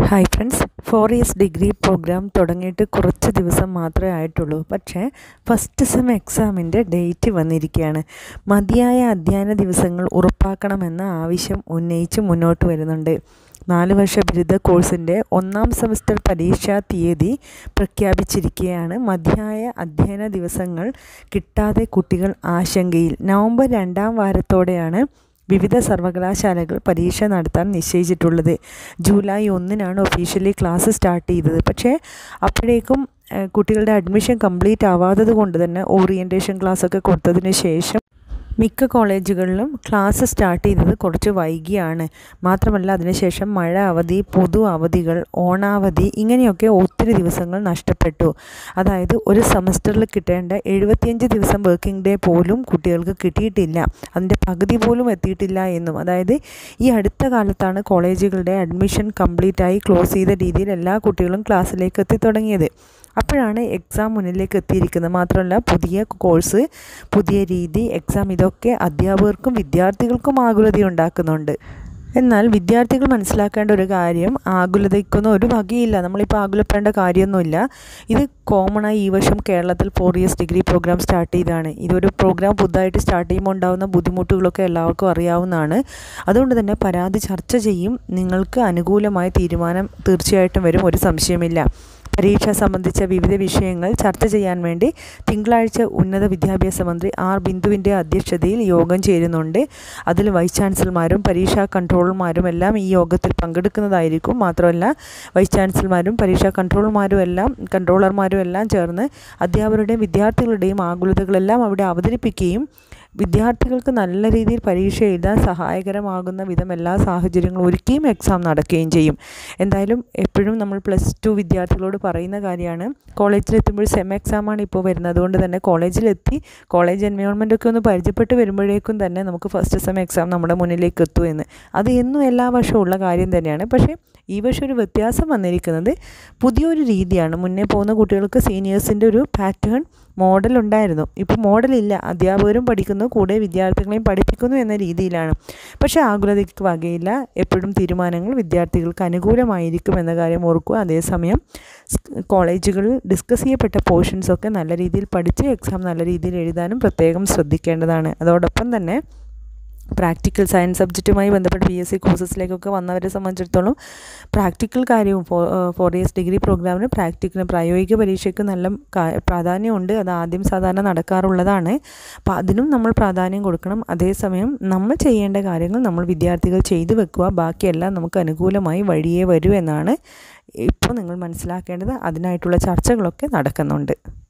hi friends four years degree program തുടങ്ങിയിട്ട് കുറച്ച് ദിവസം മാത്രമേ ആയിട്ടുള്ളൂ പക്ഷേ ഫസ്റ്റ് സെം എക്സാമിൻ്റെ ഡേറ്റ് വന്നിരിക്കുകയാണ് മതിയായ അധ്യയന ദിവസങ്ങൾ ഉറപ്പാക്കണമെന്ന ആവശ്യം ഉന്നയിച്ച് മുന്നോട്ട് വരുന്നുണ്ട് നാല് വർഷ ബിരുദ കോഴ്സിൻ്റെ ഒന്നാം സെമസ്റ്റർ പരീക്ഷാ തീയതി പ്രഖ്യാപിച്ചിരിക്കുകയാണ് മതിയായ അധ്യയന ദിവസങ്ങൾ കിട്ടാതെ കുട്ടികൾ ആശങ്കയിൽ നവംബർ രണ്ടാം വാരത്തോടെയാണ് വിവിധ സർവകലാശാലകൾ പരീക്ഷ നടത്താൻ നിശ്ചയിച്ചിട്ടുള്ളത് ജൂലൈ ഒന്നിനാണ് ഒഫീഷ്യലി ക്ലാസ് സ്റ്റാർട്ട് ചെയ്തത് പക്ഷേ അപ്പോഴേക്കും കുട്ടികളുടെ അഡ്മിഷൻ കംപ്ലീറ്റ് ആവാത്തത് കൊണ്ട് തന്നെ ഓറിയൻറ്റേഷൻ ക്ലാസ്സൊക്കെ കൊടുത്തതിന് ശേഷം മിക്ക കോളേജുകളിലും ക്ലാസ് സ്റ്റാർട്ട് ചെയ്തത് കുറച്ച് വൈകിയാണ് മാത്രമല്ല അതിനുശേഷം മഴ അവധി പൊതു അവധികൾ ഓണാവധി ഇങ്ങനെയൊക്കെ ഒത്തിരി ദിവസങ്ങൾ നഷ്ടപ്പെട്ടു അതായത് ഒരു സെമസ്റ്ററിൽ കിട്ടേണ്ട എഴുപത്തിയഞ്ച് ദിവസം വർക്കിംഗ് ഡേ പോലും കുട്ടികൾക്ക് കിട്ടിയിട്ടില്ല അതിൻ്റെ പകുതി പോലും എത്തിയിട്ടില്ല എന്നും അതായത് ഈ അടുത്ത കാലത്താണ് കോളേജുകളുടെ അഡ്മിഷൻ കംപ്ലീറ്റായി ക്ലോസ് ചെയ്ത രീതിയിൽ എല്ലാ കുട്ടികളും ക്ലാസ്സിലേക്ക് എത്തി തുടങ്ങിയത് അപ്പോഴാണ് എക്സാം മുന്നിലേക്ക് എത്തിയിരിക്കുന്നത് മാത്രമല്ല പുതിയ കോഴ്സ് പുതിയ രീതി എക്സാം ഇതൊക്കെ അധ്യാപകർക്കും വിദ്യാർത്ഥികൾക്കും ആകുലത ഉണ്ടാക്കുന്നുണ്ട് എന്നാൽ വിദ്യാർത്ഥികൾ മനസ്സിലാക്കേണ്ട ഒരു കാര്യം ആകുലതയ്ക്കൊന്നും ഒരു വകയില്ല നമ്മളിപ്പോൾ ആകുലപ്പെടേണ്ട കാര്യമൊന്നുമില്ല ഇത് കോമണായി ഈ വർഷം കേരളത്തിൽ four years degree program start ചെയ്തതാണ് ഇതൊരു പ്രോഗ്രാം പുതുതായിട്ട് സ്റ്റാർട്ട് ചെയ്യുമ്പോൾ ഉണ്ടാകുന്ന ബുദ്ധിമുട്ടുകളൊക്കെ എല്ലാവർക്കും അറിയാവുന്നതാണ് അതുകൊണ്ട് തന്നെ പരാതി ചർച്ച ചെയ്യും നിങ്ങൾക്ക് അനുകൂലമായ തീരുമാനം തീർച്ചയായിട്ടും വരും ഒരു സംശയമില്ല പരീക്ഷ സംബന്ധിച്ച വിവിധ വിഷയങ്ങൾ ചർച്ച ചെയ്യാൻ വേണ്ടി തിങ്കളാഴ്ച ഉന്നത വിദ്യാഭ്യാസ മന്ത്രി ആർ ബിന്ദുവിൻ്റെ അധ്യക്ഷതയിൽ യോഗം ചേരുന്നുണ്ട് അതിൽ വൈസ് ചാൻസലർമാരും പരീക്ഷാ കൺട്രോളർമാരും എല്ലാം ഈ യോഗത്തിൽ പങ്കെടുക്കുന്നതായിരിക്കും മാത്രമല്ല വൈസ് ചാൻസലർമാരും പരീക്ഷാ കൺട്രോളർമാരും എല്ലാം കൺട്രോളർമാരും എല്ലാം ചേർന്ന് അധ്യാപകരുടെയും വിദ്യാർത്ഥികളുടെയും ആകുലതകളെല്ലാം അവിടെ അവതരിപ്പിക്കുകയും വിദ്യാർത്ഥികൾക്ക് നല്ല രീതിയിൽ പരീക്ഷ എഴുതാൻ സഹായകരമാകുന്ന വിധം എല്ലാ സാഹചര്യങ്ങളും ഒരുക്കിയും എക്സാം നടക്കുകയും ചെയ്യും എന്തായാലും എപ്പോഴും നമ്മൾ പ്ലസ് ടു വിദ്യാർത്ഥികളോട് പറയുന്ന കാര്യമാണ് കോളേജിലെത്തുമ്പോൾ സെം എക്സാമാണ് ഇപ്പോൾ വരുന്നത് അതുകൊണ്ട് തന്നെ കോളേജിലെത്തി കോളേജ് എൻവയോൺമെൻറ്റൊക്കെ ഒന്ന് പരിചയപ്പെട്ട് വരുമ്പോഴേക്കും തന്നെ നമുക്ക് ഫസ്റ്റ് സെം എക്സാം നമ്മുടെ മുന്നിലേക്ക് എത്തും എന്ന് അത് എന്നും എല്ലാ വർഷവും ഉള്ള കാര്യം തന്നെയാണ് പക്ഷേ ഈ വർഷം ഒരു വ്യത്യാസം വന്നിരിക്കുന്നത് പുതിയൊരു രീതിയാണ് മുന്നേ പോകുന്ന കുട്ടികൾക്ക് സീനിയേഴ്സിൻ്റെ ഒരു പാറ്റേൺ മോഡൽ ഉണ്ടായിരുന്നു ഇപ്പോൾ മോഡലില്ല അധ്യാപകരും പഠിക്കുന്നു കൂടെ വിദ്യാർത്ഥികളെയും പഠിപ്പിക്കുന്നു എന്ന രീതിയിലാണ് പക്ഷേ ആകുലതയ്ക്ക് വകയില്ല എപ്പോഴും തീരുമാനങ്ങൾ വിദ്യാർത്ഥികൾക്ക് അനുകൂലമായിരിക്കും എന്ന കാര്യം ഓർക്കുക അതേസമയം കോളേജുകളിൽ ഡിസ്കസ് ചെയ്യപ്പെട്ട പോർഷൻസൊക്കെ നല്ല രീതിയിൽ പഠിച്ച് എക്സാം നല്ല രീതിയിൽ എഴുതാനും പ്രത്യേകം ശ്രദ്ധിക്കേണ്ടതാണ് അതോടൊപ്പം തന്നെ പ്രാക്ടിക്കൽ സയൻസ് സബ്ജക്റ്റുമായി ബന്ധപ്പെട്ട് പി എസ് സി കോഴ്സസിലേക്കൊക്കെ വന്നവരെ സംബന്ധിച്ചിടത്തോളം പ്രാക്ടിക്കൽ കാര്യവും ഫോർ ഇയേഴ്സ് ഡിഗ്രി പ്രോഗ്രാമിന് പ്രാക്ടിക്കൽ പ്രായോഗിക പരീക്ഷയ്ക്ക് നല്ല പ്രാധാന്യമുണ്ട് അത് ആദ്യം സാധാരണ നടക്കാറുള്ളതാണ് അപ്പോൾ അതിനും നമ്മൾ പ്രാധാന്യം കൊടുക്കണം അതേസമയം നമ്മൾ ചെയ്യേണ്ട കാര്യങ്ങൾ നമ്മൾ വിദ്യാർത്ഥികൾ ചെയ്തു വെക്കുക ബാക്കിയെല്ലാം നമുക്ക് അനുകൂലമായി വഴിയേ വരൂ എന്നാണ് ഇപ്പോൾ നിങ്ങൾ മനസ്സിലാക്കേണ്ടത് അതിനായിട്ടുള്ള ചർച്ചകളൊക്കെ നടക്കുന്നുണ്ട്